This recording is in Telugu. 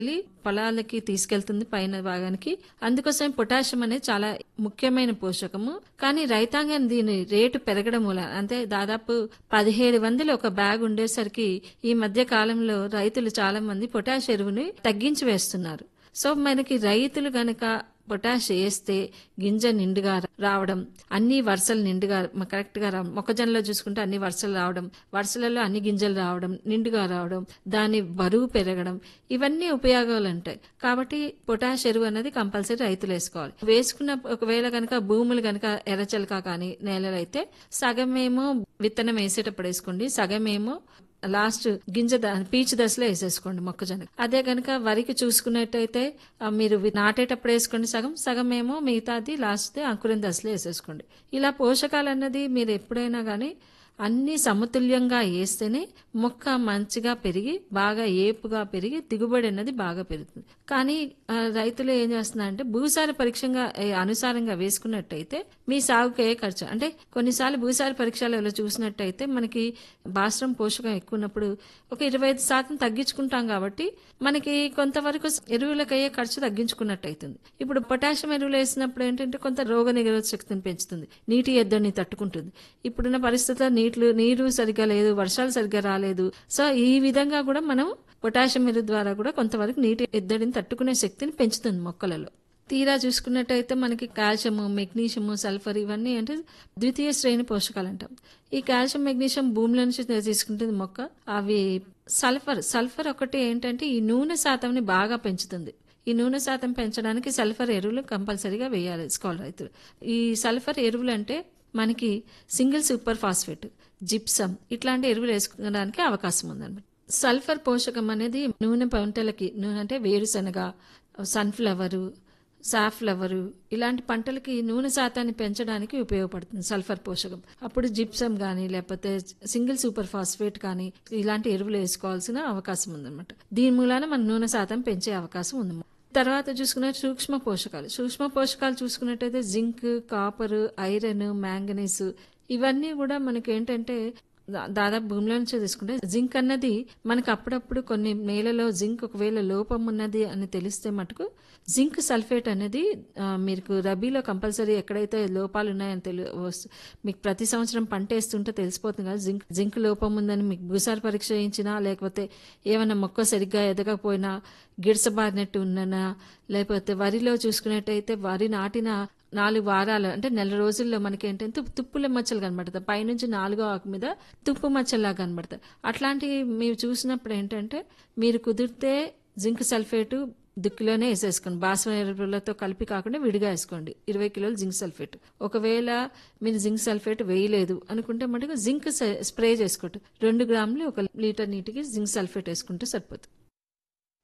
వెళ్ళి పొలాలకి తీసుకెళ్తుంది పైన భాగానికి అందుకోసం పొటాషియం అనేది చాలా ముఖ్యమైన పోషకము కానీ రైతాంగం దీని రేటు పెరగడం మూల అంటే దాదాపు పదిహేడు వందలు ఒక బ్యాగ్ ఉండేసరికి ఈ మధ్య కాలంలో రైతులు చాలా మంది పొటాష్ ఎరువుని తగ్గించి వేస్తున్నారు సో మనకి రైతులు గనక పొటాష్ వేస్తే గింజ నిండుగా రావడం అన్ని వరుసలు నిండుగా కరెక్ట్ గా రావడం మొక్కజొన్నలో చూసుకుంటే అన్ని వరుసలు రావడం వరుసలలో అన్ని గింజలు రావడం నిండుగా రావడం దాని బరువు పెరగడం ఇవన్నీ ఉపయోగాలు ఉంటాయి కాబట్టి పొటాష్ ఎరువు అనేది కంపల్సరీ రైతులు వేసుకోవాలి వేసుకున్న ఒకవేళ కనుక భూములు కనుక ఎర్రచలక కానీ నేలలు అయితే సగమేమో విత్తనం వేసేటప్పుడు వేసుకోండి సగమేమో లాస్ట్ గింజ ద- పీచు దశలో వేసేసుకోండి మొక్కజొన్న అదే కనుక వరికి చూసుకున్నట్టయితే ఆ, మీరు వి- నాటేటప్పుడు వేసుకోండి సగం సగం ఏమో మిగతాది లాస్ట్ అంకురం దశలో వేసేసుకోండి ఇలా పోషకాలు అన్నది మీరు ఎప్పుడైనా కానీ అన్ని సమతుల్యంగా వేస్తేనే మొక్క మంచిగా పెరిగి బాగా ఏపుగా పెరిగి దిగుబడి అన్నది బాగా పెరుగుతుంది కానీ ఆ, రైతులు ఏం చేస్తున్నారంటే భూసార పరీక్షంగా ఏ, అనుసారంగా వేసుకున్నట్టయితే మీ సాగుకు ఏ ఖర్చు అంటే కొన్నిసార్లు భూసార పరీక్షలలో చూసినట్టయితే మనకి భాస్రం పోషకం ఎక్కువ ఉన్నప్పుడు ఒక ఇరవై ఐదు శాతం తగ్గించుకుంటాం కాబట్టి మనకి కొంతవరకు ఎరువులకు అయ్యే ఖర్చు తగ్గించుకున్నట్టు అవుతుంది ఇప్పుడు పొటాషియం ఎరువులు వేసినప్పుడు ఏంటంటే కొంత రోగ నిరోధక శక్తిని పెంచుతుంది నీటి ఎద్దడిని తట్టుకుంటుంది ఇప్పుడున్న పరిస్థితుల్లో నీళ్లు నీరు సరిగ్గా లేదు వర్షాలు సరిగ్గా రాలేదు సో ఈ విధంగా కూడా మనం పొటాషియం ఎరువు ద్వారా కూడా కొంతవరకు నీటి ఎద్దడిని తట్టుకునే శక్తిని పెంచుతుంది మొక్కలలో తీరా చూసుకున్నట్టయితే మనకి కాల్షియము మెగ్నీషియము సల్ఫర్ ఇవన్నీ అంటే ద్వితీయ శ్రేణి పోషకాలు అంటాం ఈ కాల్షియం మెగ్నీషియం భూమిలో నుంచి తీసుకుంటుంది మొక్క అవి సల్ఫర్ సల్ఫర్ ఒకటి ఏంటంటే ఈ నూనె శాతంని బాగా పెంచుతుంది ఈ నూనె శాతం పెంచడానికి సల్ఫర్ ఎరువులు కంపల్సరీగా వేయాలి వేసుకోవాలి రైతులు ఈ సల్ఫర్ ఎరువులు అంటే మనకి సింగిల్ సూపర్ ఫాస్ఫేట్ జిప్సమ్ ఇట్లాంటి ఎరువులు వేసుకోవడానికి అవకాశం ఉందన్నమాట సల్ఫర్ పోషకం అనేది నూనె పంటలకి నూనె అంటే వేరుశనగ సన్ఫ్లవరు సాఫ్లవరు ఇలాంటి పంటలకి నూనె శాతాన్ని పెంచడానికి ఉపయోగపడుతుంది సల్ఫర్ పోషకం అప్పుడు జిప్సమ్ కానీ లేకపోతే సింగిల్ సూపర్ ఫాస్ఫేట్ కానీ ఇలాంటి ఎరువులు వేసుకోవాల్సిన అవకాశం ఉందన్నమాట దీని మూలాన మన నూనె శాతం పెంచే అవకాశం ఉంది తర్వాత చూసుకున్న సూక్ష్మ పోషకాలు సూక్ష్మ పోషకాలు చూసుకున్నట్టయితే జింక్ కాపర్ ఐరన్ మ్యాంగనీస్ ఇవన్నీ కూడా మనకి ఏంటంటే దా- దాదాపు భూమిలో నుంచి తీసుకుంటే జింక్ అన్నది మనకు అప్పుడప్పుడు కొన్ని నేలలో జింక్ ఒకవేళ లోపం ఉన్నది అని తెలిస్తే మటుకు జింక్ సల్ఫేట్ అనేది ఆ, మీకు రబీలో కంపల్సరీ ఎక్కడైతే లోపాలు ఉన్నాయని తెలు వస్తు- మీకు ప్రతి సంవత్సరం పంట వేస్తుంటే తెలిసిపోతుంది కదా జింక్ జింక్ లోపం ఉందని మీకు భూసార పరీక్ష చేయించినా లేకపోతే ఏమైనా మొక్క సరిగ్గా ఎదగకపోయినా గిడసబారినట్టు ఉన్ననా లేకపోతే వరిలో చూసుకున్నట్టయితే వరి నాటిన నాలుగు వారాలు అంటే నెల రోజుల్లో మనకి ఏంటంటే తుప్పు- తుప్పుల మచ్చలు కనబడతాయి పైనుంచి నాలుగో ఆకు మీద తుప్పు మచ్చల్లా కనబడతాయి అట్లాంటివి మీరు చూసినప్పుడు ఏంటంటే మీరు కుదిరితే జింక్ సల్ఫేటు దుక్కిలోనే వేసేసుకోండి బాస్మతి ఎరువులతో కలిపి కాకుండా విడిగా వేసుకోండి ఇరవై కిలోలు జింక్ సల్ఫేట్ ఒకవేళ మీరు జింక్ సల్ఫేట్ వేయలేదు అనుకుంటే మటుకు జింక్ స- స్ప్రే చేసుకోండి రెండు గ్రాములు ఒక లీటర్ నీటికి జింక్ సల్ఫేట్ వేసుకుంటే సరిపోతుంది